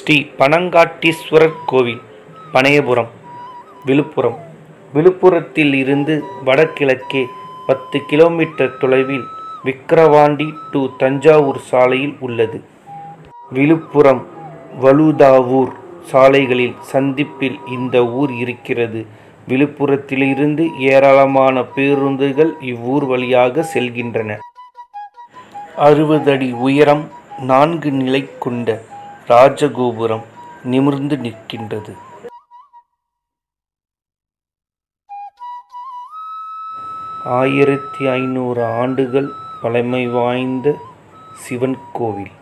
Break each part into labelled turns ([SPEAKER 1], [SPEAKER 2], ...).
[SPEAKER 1] ஸ்ரீ பனங்காட்டீஸ்வரர் கோவில் பனையபுரம் விழுப்புரம் விழுப்புரத்தில் இருந்து வடகிழக்கே பத்து கிலோமீட்டர் தொலைவில் விக்கிரவாண்டி டு தஞ்சாவூர் சாலையில் உள்ளது விழுப்புரம் வழுதாவூர் சாலைகளில் சந்திப்பில் இந்த ஊர் இருக்கிறது விழுப்புரத்திலிருந்து ஏராளமான பேருந்துகள் இவ்வூர் வழியாக செல்கின்றன அறுபது அடி உயரம் நான்கு நிலை கொண்ட ராஜகோபுரம் நிமிர்ந்து நிற்கின்றது ஆயிரத்தி ஐநூறு ஆண்டுகள் பழமை வாய்ந்த சிவன் கோவில்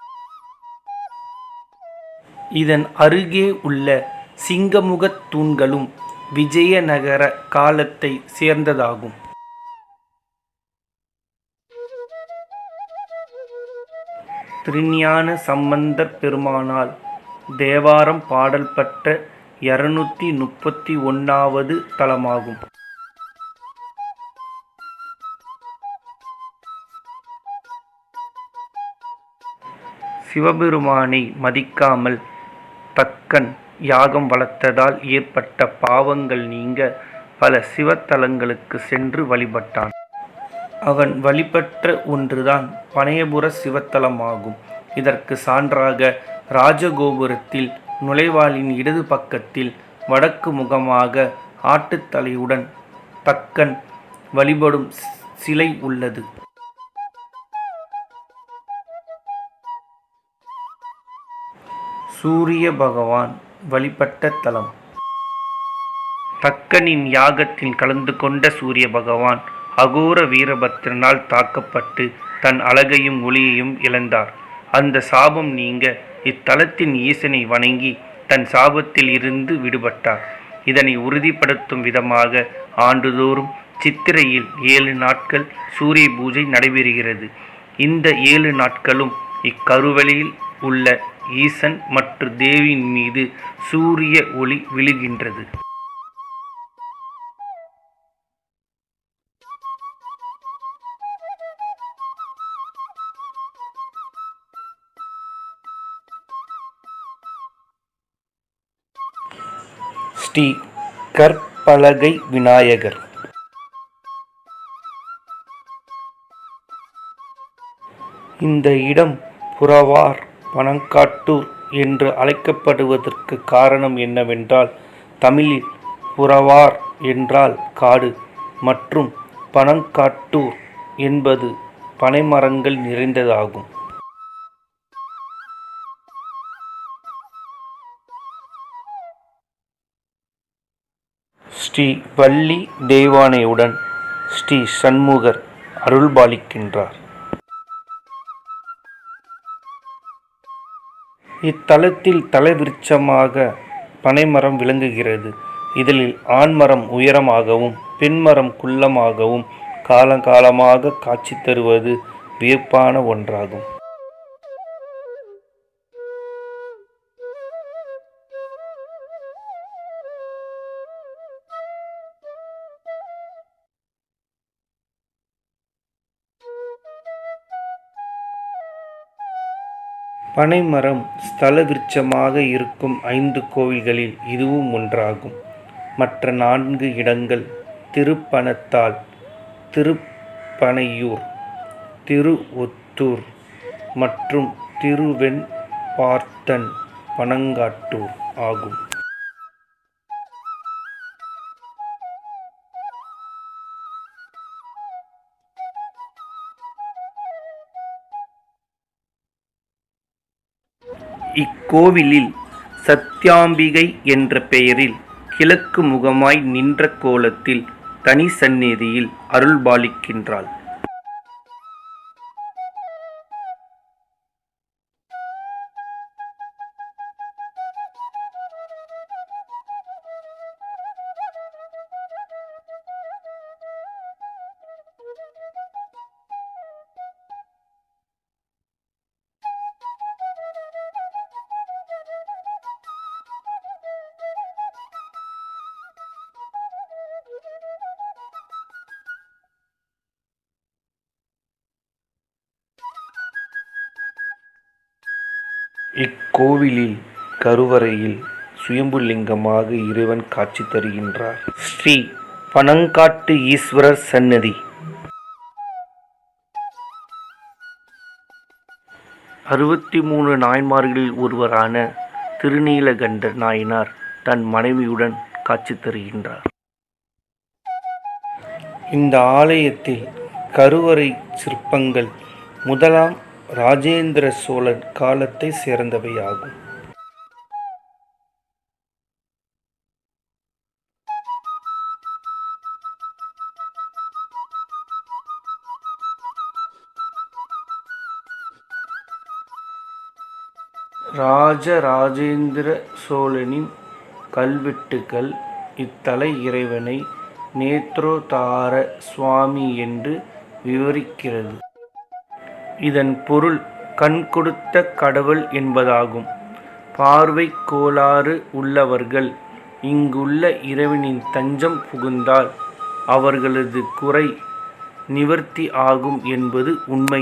[SPEAKER 1] இதன் அருகே உள்ள சிங்கமுகத் தூண்களும் விஜயநகர காலத்தை சேர்ந்ததாகும் திருஞான சம்பந்தர் பெருமானால் தேவாரம் பாடல் பெற்ற இருநூத்தி முப்பத்தி ஒன்றாவது தலமாகும் சிவபெருமானை மதிக்காமல் தக்கன் யாகம் வளர்த்ததால் ஏற்பட்ட பாவங்கள் நீங்க பல சிவத்தலங்களுக்கு சென்று வழிபட்டான் அவன் வழிபட்ட ஒன்றுதான் பனையபுர சிவத்தலமாகும் இதற்கு சான்றாக ராஜகோபுரத்தில் நுழைவாளின் இடது பக்கத்தில் வடக்கு முகமாக ஆட்டுத்தலையுடன் தக்கன் வழிபடும் சி- சிலை உள்ளது சூரிய பகவான் வழிபட்ட தலம் தக்கனின் யாகத்தில் கலந்து கொண்ட சூரிய பகவான் அகோர வீரபத்திரனால் தாக்கப்பட்டு தன் அழகையும் ஒளியையும் இழந்தார் அந்த சாபம் நீங்க இத்தலத்தின் ஈசனை வணங்கி தன் சாபத்தில் இருந்து விடுபட்டார் இதனை உறுதிப்படுத்தும் விதமாக ஆண்டுதோறும் சித்திரையில் ஏழு நாட்கள் சூரிய பூஜை நடைபெறுகிறது இந்த ஏழு நாட்களும் இக்கருவழியில் உள்ள ஈசன் மற்றும் தேவியின் மீது சூரிய ஒளி விழுகின்றது ஸ்ரீ கற்பலகை விநாயகர் இந்த இடம் புறவார் பனங்காட்டூர் என்று அழைக்கப்படுவதற்கு காரணம் என்னவென்றால் தமிழில் புறவார் என்றால் காடு மற்றும் பனங்காட்டூர் என்பது பனைமரங்கள் நிறைந்ததாகும் ஸ்ரீ வள்ளி தெய்வானையுடன் ஸ்ரீ சண்முகர் அருள்பாலிக்கின்றார் இத்தலத்தில் தலைவிருட்சமாக பனைமரம் விளங்குகிறது இதில் ஆண்மரம் உயரமாகவும் பெண்மரம் குள்ளமாகவும் காலங்காலமாக காட்சி தருவது வியப்பான ஒன்றாகும் பனைமரம் ஸ்தல விருட்சமாக இருக்கும் ஐந்து கோவில்களில் இதுவும் ஒன்றாகும் மற்ற நான்கு இடங்கள் திருப்பனத்தாள் திருப்பனையூர் திருவொத்தூர் மற்றும் திருவெண்பார்த்தன் பனங்காட்டூர் ஆகும் இக்கோவிலில் சத்யாம்பிகை என்ற பெயரில் கிழக்கு முகமாய் நின்ற கோலத்தில் தனி சந்நிதியில் அருள்பாலிக்கின்றாள் இக்கோவிலில் கருவறையில் சுயம்புலிங்கமாக இறைவன் காட்சி தருகின்றார் ஸ்ரீ பனங்காட்டு ஈஸ்வரர் சன்னதி அறுபத்தி மூணு நாயன்மார்களில் ஒருவரான திருநீலகண்ட நாயனார் தன் மனைவியுடன் காட்சி தருகின்றார் இந்த ஆலயத்தில் கருவறை சிற்பங்கள் முதலாம் ராஜேந்திர சோழன் காலத்தை சேர்ந்தவையாகும் ராஜராஜேந்திர சோழனின் கல்வெட்டுகள் இத்தல இறைவனை நேத்ரோதார சுவாமி என்று விவரிக்கிறது இதன் பொருள் கண் கொடுத்த கடவுள் என்பதாகும் பார்வை கோளாறு உள்ளவர்கள் இங்குள்ள இறைவனின் தஞ்சம் புகுந்தால் அவர்களது குறை நிவர்த்தி ஆகும் என்பது உண்மை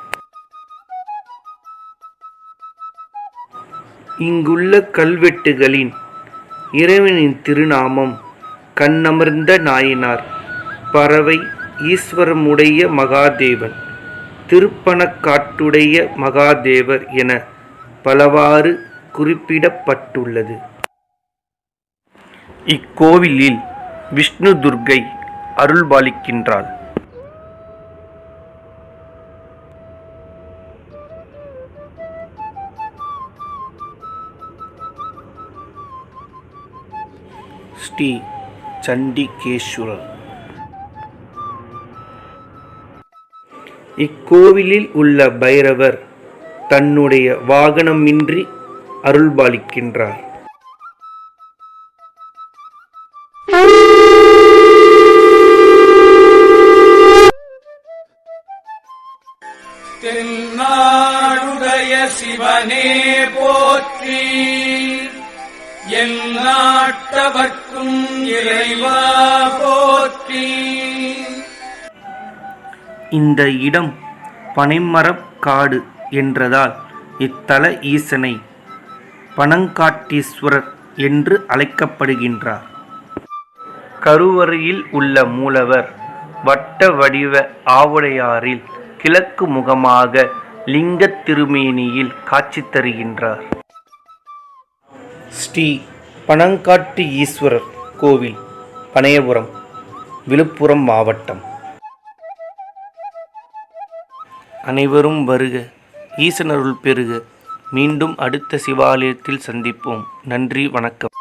[SPEAKER 1] இங்குள்ள கல்வெட்டுகளின் இறைவனின் திருநாமம் கண்ணமர்ந்த நாயனார் பறவை ஈஸ்வரமுடைய மகாதேவன் திருப்பணக்காட்டுடைய மகாதேவர் என பலவாறு குறிப்பிடப்பட்டுள்ளது இக்கோவிலில் விஷ்ணு துர்க்கை அருள்பாலிக்கின்றாள் ஸ்ரீ சண்டிகேஸ்வரர் இக்கோவிலில் உள்ள பைரவர் தன்னுடைய வாகனமின்றி அருள்பாலிக்கின்றார்
[SPEAKER 2] தென்னாடுடைய சிவனே போற்றி எந்நாட்டவர்க்கும் இறைவா போற்றி
[SPEAKER 1] இந்த இடம் பனைமரக் காடு என்றதால் இத்தல ஈசனை பனங்காட்டீஸ்வரர் என்று அழைக்கப்படுகின்றார் கருவறையில் உள்ள மூலவர் வட்ட வடிவ ஆவுடையாரில் கிழக்கு முகமாக லிங்கத் திருமேனியில் காட்சி தருகின்றார் ஸ்ரீ பனங்காட்டு ஈஸ்வரர் கோவில் பனையபுரம் விழுப்புரம் மாவட்டம் அனைவரும் வருக ஈசனருள் பெறுக மீண்டும் அடுத்த சிவாலயத்தில் சந்திப்போம் நன்றி வணக்கம்